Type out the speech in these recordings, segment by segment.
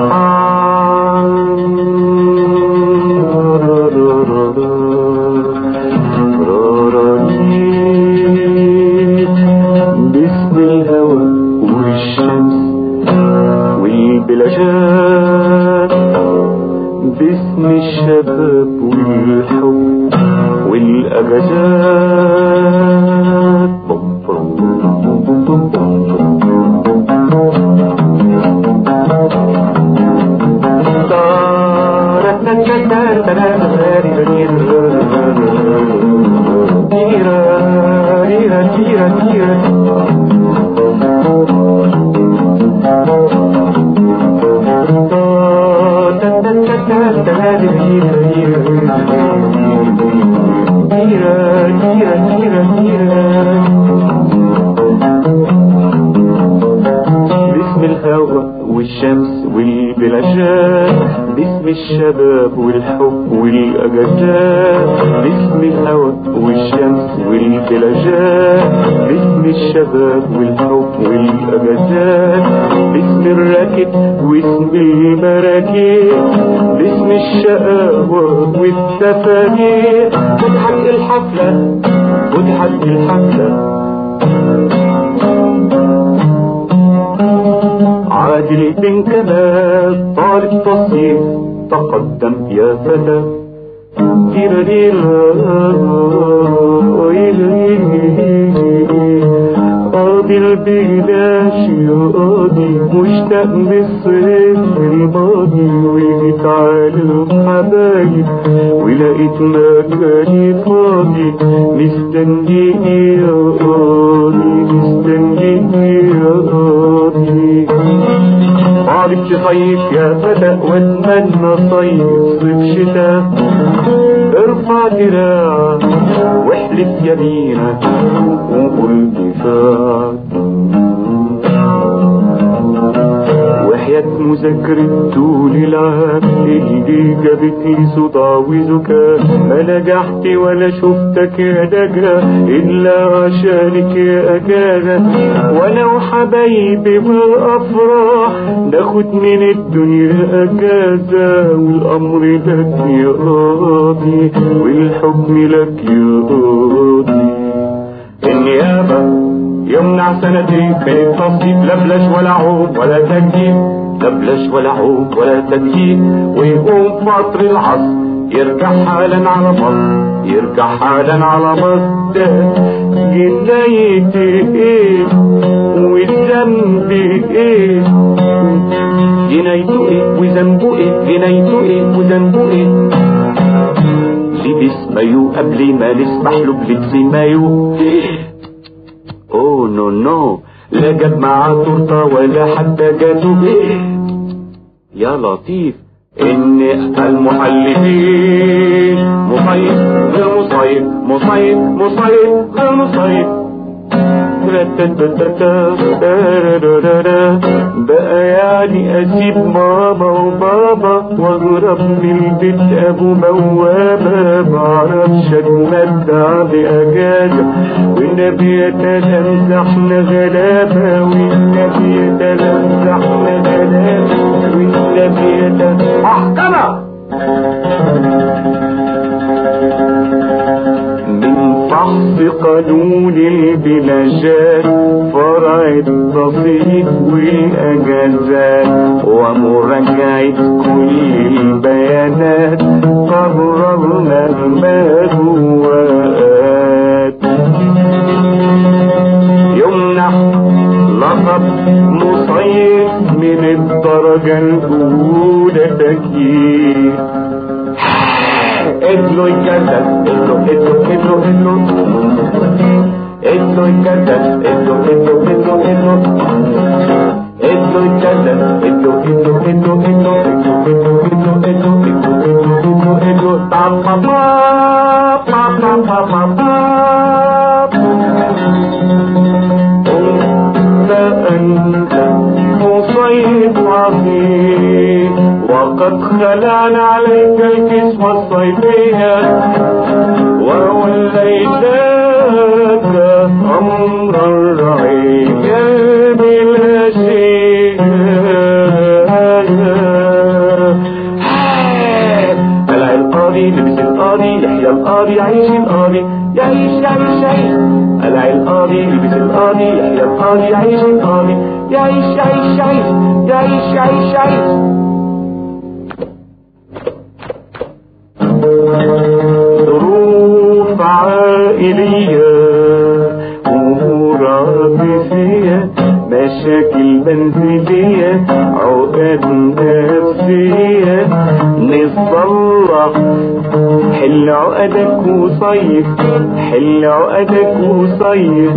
باسم الهوى والشمس والبلاشات باسم الشباب والحب والاجازات بوم بوم بوم بوم بوم باسم الهوى والشمس والبلاشات باسم الشباب والحب والاجازات باسم الهوى والشمس والبلاشات باسم الشباب والحب والاجازات باسم الراكب واسم المراكب باسم الشقاوة والتفانير فتحت الحفلة فتحت الحفلة عادل بن كمال طالب تصيف تقدم يا فتى قاضي البلاش يا قاضي مشتاق للصيف الماضي وجيت على الحبايب ولقيت مكاني فاضي مستنيك يا قاضي مستنيك يا قاضي طالب تصيف يا فتى واتمنى صيف صيف شتاء ارفع دراعك واحلف يمينك وقول دفاع وحياة مذاكرة طول العام اللي جابت لي صداع وزكاة ما نجحت ولا شفتك يا نجا إلا عشانك يا أجازة وأنا وحبايبي بالأفراح ناخد من الدنيا أجازة والأمر لك يا قاضي والحكم لك يا قاضي النيابة يمنع سنتين من التصديق لا بلاش ولا عوب ولا تجديد لا بلاش ولا عوب ولا تجديد ويقوم فتر العصر يرجع حالا على مصر يرجع حالا على مصر ده جنايتي ايه والذنب ايه جنايته ايه وذنبه ايه جنايته ايه وذنبه ايه لبس مايو قبل ما نسمح له بلبس مايو اوه نو نو لا جاب معاه تورته ولا حتى جاتو يا لطيف ان المحلفين مصيف غير مصيف مصيف مصيف غير مصيف بقى يعني اسيب ماما وبابا واهرب من البيت ابو بوابه معرفش اتمتع باجازه والنبي يتلمسحنا غلابه والنبي يتلمسحنا غلابه والنبي يتلمسحنا محكمه من فحص قانون البلاجات فرع التصريف والأجازات ومراجعة كل البيانات قررنا المواد يمنح لقب مصيف من الدرجة الأولى تكييف ادلو يكدس ادلو ادلو ادلو ادلو ادلو يكدس ادلو ادلو ادلو ادلو ادلو يكدس ادلو ادلو ادلو ادلو ادلو ادلو ادلو ادلو تا با با با با با با أنت مصيب عظيم وقد خلعنا عليك الجسم الصيفية ووليناك أمر الرعية بلا شيء القاضي يحيى القاضي يعيش القاضي يعيش يعيش يعيش قلع القاضي يلبس القاضي يحيى القاضي يعيش القاضي يعيش يعيش يعيش يعيش يعيش يعيش ظروف عائلية أمور عاطفية مشاكل منزلية عقد نفسية نصلح حل عقدك وصيف حل عقدك وصيف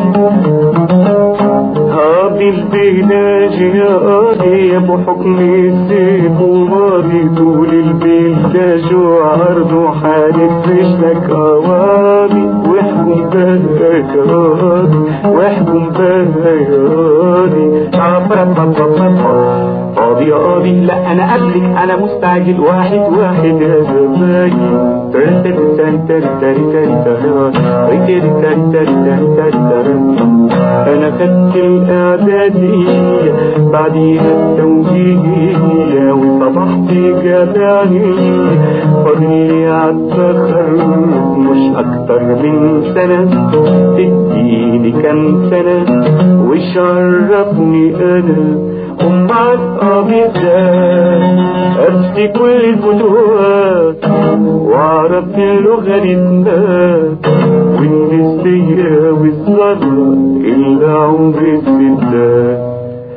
هذه البلاد يا قاضي ابو حكم السيف وماضي طول البيت ده جوع عرض وحارس رجلك قواضي واحكم بها يا قاضي واحكم بها يا قاضي قاضي يا قاضي لا انا قبلك انا مستعجل واحد واحد يا زمايلي انا خدت الاعدادية بعديها التوجيهية وصبحت جبانية فاضلي عالتخرج مش اكتر من سنة تديني كام سنة وشرفني انا أمك أبيضاء أفتي كل الفتوات وعرفت اللغة والنسبية والذرة إلا عمر الستات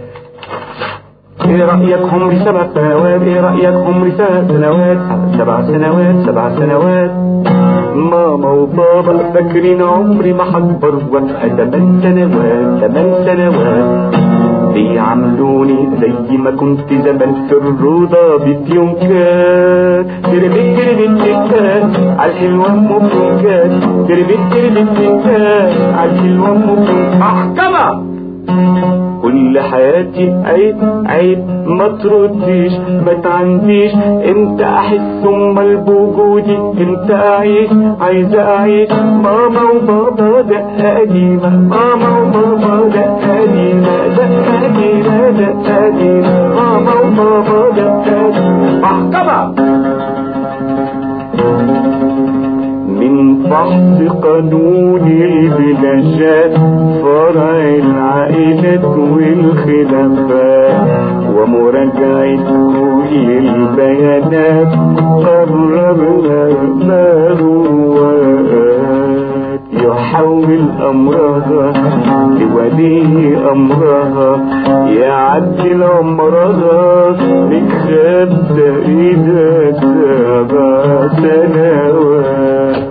ايه رأيك عمري سبع سنوات ايه رأيك عمري سبع سنوات سبع سنوات سبع سنوات ماما وبابا فاكرين عمري ما هكبر وابقى تمن سنوات تمن سنوات بيعاملوني زي ما كنت زمان في الروضة بتيونكات تربيت تربيت تكات عالحلوة ام بتونكات تربيت تربيت تكات عالحلوة ام بتونكات محكمة كل حياتي عيب عيب ما ترديش ما تعنديش امتى احس امال بوجودي امتى اعيش عايزة اعيش ماما وبابا دقة قديمة ماما وبابا دقة قديمة دقة قديمة دقة قديمة ماما وبابا دقة قديمة محكمة من فحص قانون البلاشات فرع العائلة والخلافات ومراجعة كل البيانات قررنا ما هو يحول أمرها لولي أمرها يعدل أمرها من خمسة إلى سبع سنوات